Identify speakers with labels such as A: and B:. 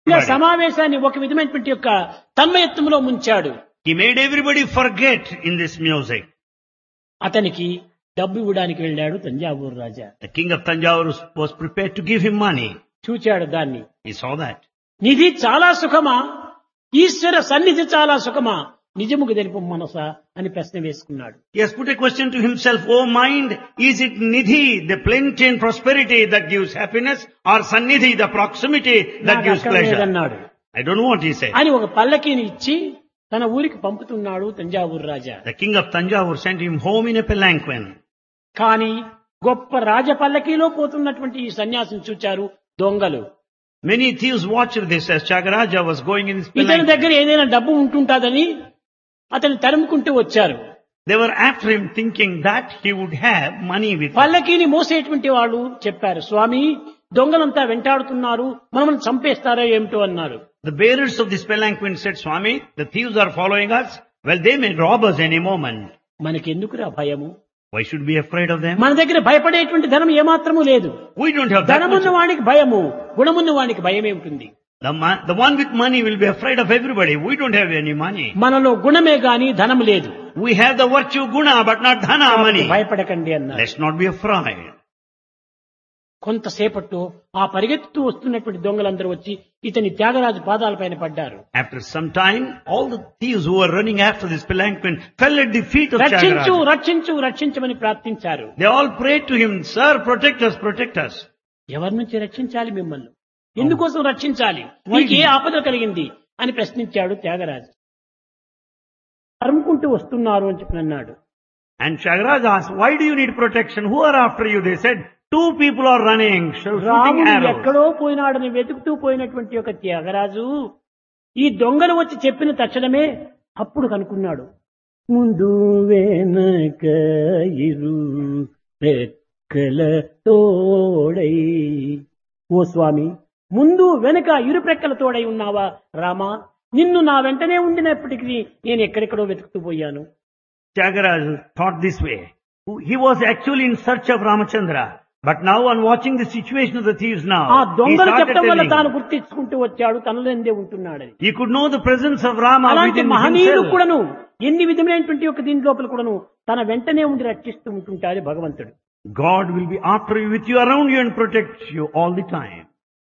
A: ఇలా సమావేశాన్ని ఒక విధమైనటువంటి యొక్క తన్మయత్వంలో ముంచాడు
B: He made everybody forget in this music.
A: అతనికి డబ్బు ఇవ్వడానికి వెళ్ళాడు తంజావూరు రాజా
B: The king of Tanjavur was- was prepared to give him money.
A: చూచాడు దాన్ని
B: He saw that.
A: నిధి చాలా సుఖమా ఈశ్వర సన్నిధి చాలా సుఖమా నిజముకు తెలుపు మనసా అని ప్రశ్న వేసుకున్నాడు
B: He has put a question to himself, Oh mind, is it Nidhi, the plenty and prosperity that gives happiness, or Sannidhi, the proximity that
A: నాకు
B: gives pleasure?
A: అక్కర్లేదన్నాడు
B: I don't know what he said.
A: అని ఒక పల్లకీని ఇచ్చి తన ఊరికి పంపుతున్నాడు తంజావూరు రాజా
B: The king of Tanjavur sent him home in a palanquin.
A: కానీ గొప్ప రాజ పల్లకీలో పోతున్నటువంటి ఈ సన్యాసిని చూచారు దొంగలు
B: Many thieves watched this as Chagaraja was going in his
A: ఇతని
B: palanquin.
A: దగ్గర ఏదైనా డబ్బు ఉంటుంటాదని అతన్ని తరుముకుంటూ వచ్చారు
B: They were after him thinking that he would have money with him.
A: పల్లకీని మోసేటువంటి వాళ్ళు చెప్పారు స్వామి దొంగలంతా వెంటాడుతున్నారు మనల్ని చంపేస్తారో ఏమిటో అన్నారు
B: The bearers of this palanquin said, Swami, the thieves are following us. Well, they may rob us any moment.
A: మనకెందుకురా భయము
B: Why should we be afraid of them?
A: మన దగ్గర భయపడేటువంటి ధనం ఏమాత్రము లేదు
B: We don't have that
A: ధనమున్న
B: much.
A: వాడికి భయము గుణమున్న వాడికి భయమే ఉంటుంది
B: The, ma- the one with money will be afraid of everybody. We don't have any money.
A: మనలో గుణమే గాని ధనము లేదు
B: We have the virtue guna, but not dhana money.
A: భయపడకండి అన్నారు
B: Let's not be afraid.
A: కొంతసేపట్లో ఆ పరిగెత్తుతూ వస్తున్నటువంటి దొంగలందరూ వచ్చి ఇతని త్యాగరాజు పాదాలపైన పడ్డారు
B: After some time, all the thieves who were running after this palanquin fell at the feet of
A: రక్షించు
B: Chagaraja.
A: రక్షించు రక్షించమని ప్రార్థించారు
B: They all prayed to him, Sir, protect us, protect us.
A: ఎవరి నుంచి రక్షించాలి మిమ్మల్ని ఎందుకోసం రక్షించాలి
B: Why
A: నీకు ఏ
B: did-
A: ఆపద కలిగింది అని ప్రశ్నించాడు త్యాగరాజు తరుముకుంటూ వస్తున్నారు అని చెప్పి అన్నాడు
B: And Chagaraja asked, why do you need protection? Who are after you? They said, two people are running, shooting
A: రాముడు
B: arrows.
A: ఎక్కడో పోయినాడని వెతుకుతూ పోయినటువంటి ఒక త్యాగరాజు ఈ దొంగలు వచ్చి చెప్పిన తక్షణమే అప్పుడు కనుక్కున్నాడు ముందు వెనక ఇరు రెక్కల తోడై ఓ స్వామి ముందు వెనక ఇరు ప్రక్కల తోడై ఉన్నావా రామా నిన్ను నా వెంటనే ఉండినప్పటికీ నేను ఎక్కడెక్కడో వెతుకుతూ పోయాను
B: Tyagaraja thought this way. He was actually in search of Ramachandra. But now on watching the situation of the thieves
A: ఆ
B: now, he
A: దొంగలు
B: started
A: చెప్పడం వల్ల
B: telling.
A: తాను గుర్తించుకుంటూ వచ్చాడు తనలోందే ఉంటున్నాడని
B: He could know the presence of Rama
A: అలాంటి
B: within
A: మహనీయుడు
B: himself.
A: కూడాను ఎన్ని విధమైనటువంటి ఒక దీని లోపల కూడాను తన వెంటనే ఉండి రక్షిస్తూ ఉంటుంటాడు భగవంతుడు
B: God will be after you, with you, around you and protect you all the time.